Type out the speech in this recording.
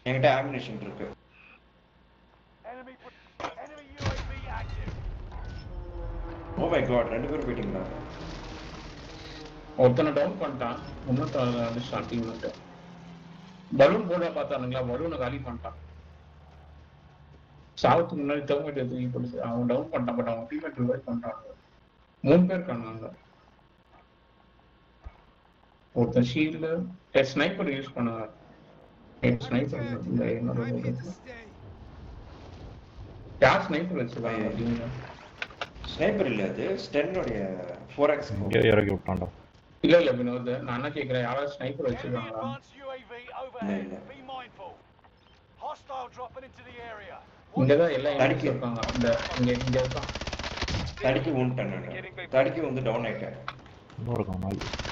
என்கிட்ட ஆமினேஷன் இருக்கு Enemy, enemy UAV active. Oh my god ரெண்டு பேரும் போயிட்டீங்களா ஒருத்தனை டவுன் பண்ணிட்டான் இன்னொருத்தன் அடிச்சான் டீம் மட்டும் பலூன் போட பார்த்தானுங்களா பலூனை காலி பண்ணிட்டான் சாவத்துக்கு முன்னாடி தவங்கிட்ட தூக்கி போட்டு அவன் டவுன் பண்ணிட்டான் பட் அவன் டீம்மேட் ரிவைவ் பண்ணிட்டாங்க மூணு பேர் காணாங்க ஒருத்தன் ஷீல்டு ஸ்னைப்பர் யூஸ் பண்ணாங்க ஸ்னைப்பர் இல்லை என்னோட யார் ஸ்னைப்பர் வச்சிருக்காங்க டீம்ல ஸ்னைப்பர் இல்ல அது ஸ்டென்னுடைய ஃபோர் எக்ஸ் இங்கே இறக்கி விட்டான்டா இல்ல இல்ல வினோத் நான் என்ன கேக்குறேன் யாராவது ஸ்னைப்பர் Enemy வச்சிருக்காங்களா advanced UAV overhead. no. Be mindful. Hostile dropping into the area. இங்கதான் எல்லாம் தடுக்கி. எனிமீஸ் இருக்காங்க இந்த இங்க இங்க இருக்கான் தடுக்கி ஊன்ட்டேன் நான் தடுக்கி வந்து டவுன் ஆயிட்டேன் இன்னும் இருக்கான் நாய்